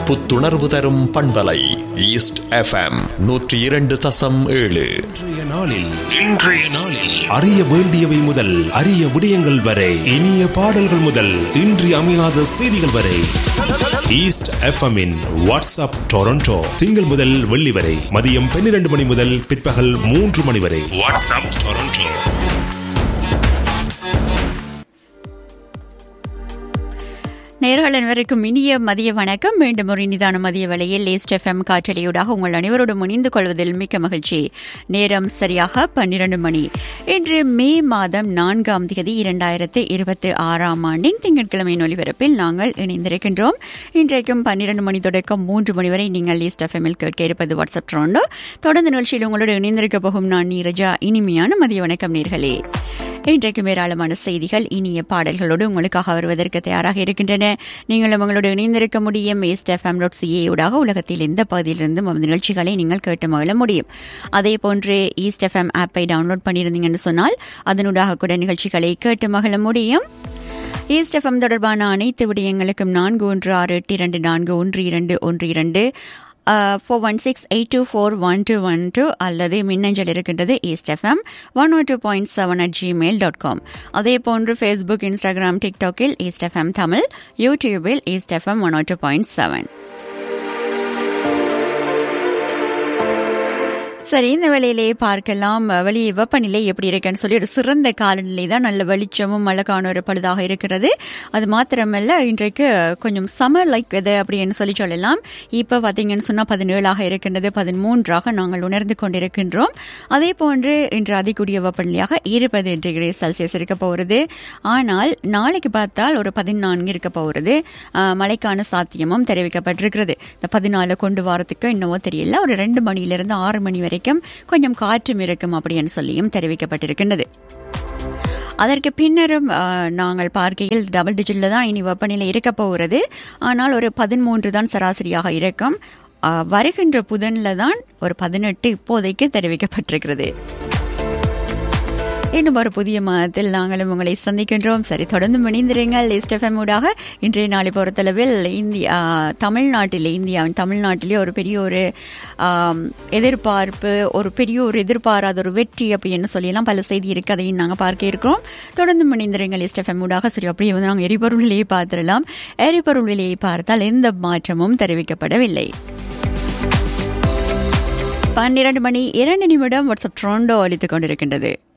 புத்துணர்வு தரும் பண்பலை ஈஸ்ட் எஃப்எம் நூற்றி இரண்டு தசம் ஏழு இன்றைய நாளில் இன்றைய நாளில் அறிய வேண்டியவை முதல் அரிய விடயங்கள் வரை இனிய பாடல்கள் முதல் இன்றி அமையாத செய்திகள் வரை ஈஸ்ட் எஃப்எம் இன் வாட்ஸ்அப் டொரண்டோ திங்கள் முதல் வெள்ளி வரை மதியம் பன்னிரண்டு மணி முதல் பிற்பகல் மூன்று மணி வரை வாட்ஸ்அப் டொரண்டோ நேர்கள் அனைவருக்கும் இனிய மதிய வணக்கம் மீண்டும் ஒரு நிதான மதிய வேளையில் லேஸ்ட் எஃப்எம் காற்றலையூடாக உங்கள் அனைவரோடும் இணைந்து கொள்வதில் மிக்க மகிழ்ச்சி நேரம் சரியாக பன்னிரண்டு மணி இன்று மே மாதம் நான்காம் தேதி இரண்டாயிரத்து இருபத்தி ஆறாம் ஆண்டின் திங்கட்கிழமையின் ஒலிபரப்பில் நாங்கள் இணைந்திருக்கின்றோம் இன்றைக்கும் பன்னிரண்டு மணி தொடக்கம் மூன்று மணி வரை நீங்கள் லேஸ்ட் எஃப்எம்மில் கேட்க இருப்பது வாட்ஸ்அப் ட்ரோண்டோ தொடர்ந்து நிகழ்ச்சியில் உங்களோடு இணைந்திருக்க போகும் நான் நீரஜா இனிமையான மதிய வணக்கம் நேர்களே இன்றைக்கும் ஏராளமான செய்திகள் இனிய பாடல்களோடு உங்களுக்காக வருவதற்கு தயாராக இருக்கின்றன நீங்களும் உங்களோடு இணைந்திருக்க முடியும் ஏஸ்ட் எஃப்எம் டாட் சிஏ ஊடாக உலகத்தில் எந்த பகுதியிலிருந்தும் அந்த நிகழ்ச்சிகளை நீங்கள் கேட்டு மகிழ முடியும் அதே போன்று ஈஸ்ட் எஃப்எம் ஆப்பை டவுன்லோட் பண்ணியிருந்தீங்கன்னு சொன்னால் அதனூடாக கூட நிகழ்ச்சிகளை கேட்டு மகிழ முடியும் ஈஸ்ட் எஃப்எம் தொடர்பான அனைத்து விடயங்களுக்கும் நான்கு ஒன்று ஆறு எட்டு இரண்டு நான்கு ஒன்று இரண்டு ஒன்று இரண்டு four one six eight two four one two one two அல்லது மின்னஞ்சல் இருக்கின்றது East FM one O two point seven at Gmail dot com அதே போன்று ஃபேஸ்புக் இன்ஸ்டாகிராம் டிக்டாக்கில் ஈஸ்ட் எஃப்எம் தமிழ் யூடியூபில் East FM one O two point seven சரி இந்த வேளையிலே பார்க்கலாம் வெளியே வெப்பநிலை எப்படி இருக்குன்னு சொல்லி ஒரு சிறந்த காலநிலை தான் நல்ல வெளிச்சமும் அழகான ஒரு பழுதாக இருக்கிறது அது மாத்திரமல்ல இன்றைக்கு கொஞ்சம் சம்மர் லைக் வெது அப்படின்னு சொல்லி சொல்லலாம் இப்போ பார்த்தீங்கன்னு சொன்னால் பதினேழாக இருக்கின்றது பதிமூன்றாக நாங்கள் உணர்ந்து கொண்டிருக்கின்றோம் அதே போன்று இன்று அதிகூடிய வெப்பநிலையாக இருபது டிகிரி செல்சியஸ் இருக்க போகிறது ஆனால் நாளைக்கு பார்த்தால் ஒரு பதினான்கு இருக்க போகிறது மழைக்கான சாத்தியமும் தெரிவிக்கப்பட்டிருக்கிறது இந்த பதினாலு கொண்டு வாரத்துக்கு இன்னமோ தெரியல ஒரு ரெண்டு மணியிலிருந்து ஆறு மணி வரை வரைக்கும் கொஞ்சம் காற்றும் இருக்கும் அப்படின்னு சொல்லியும் தெரிவிக்கப்பட்டிருக்கின்றது அதற்கு பின்னரும் நாங்கள் பார்க்கையில் டபுள் டிஜிட்டில் தான் இனி வெப்பநிலை இருக்க போகிறது ஆனால் ஒரு பதிமூன்று தான் சராசரியாக இருக்கும் வருகின்ற புதனில் தான் ஒரு பதினெட்டு இப்போதைக்கு தெரிவிக்கப்பட்டிருக்கிறது இன்னும் ஒரு புதிய மாதத்தில் நாங்களும் உங்களை சந்திக்கின்றோம் சரி தொடர்ந்து இணைந்திருங்கள் எஸ்டெஃப்எம் ஊடாக இன்றைய நாளை பொறுத்தளவில் இந்தியா தமிழ்நாட்டில் இந்தியாவின் தமிழ்நாட்டிலே ஒரு பெரிய ஒரு எதிர்பார்ப்பு ஒரு பெரிய ஒரு எதிர்பாராத ஒரு வெற்றி அப்படின்னு சொல்லலாம் பல செய்தி இருக்கு அதையும் நாங்கள் பார்க்க இருக்கிறோம் தொடர்ந்து இணைந்திருங்கள் எஸ்டெஃப்எம் ஊடாக சரி அப்படியே வந்து நாங்கள் எரிபொருள் விலையை பார்த்துடலாம் எரிபொருள் விலையை பார்த்தால் எந்த மாற்றமும் தெரிவிக்கப்படவில்லை பன்னிரண்டு மணி இரண்டு நிமிடம் வாட்ஸ்அப் ட்ரோண்டோ அளித்துக் கொண்டிருக்கின்றது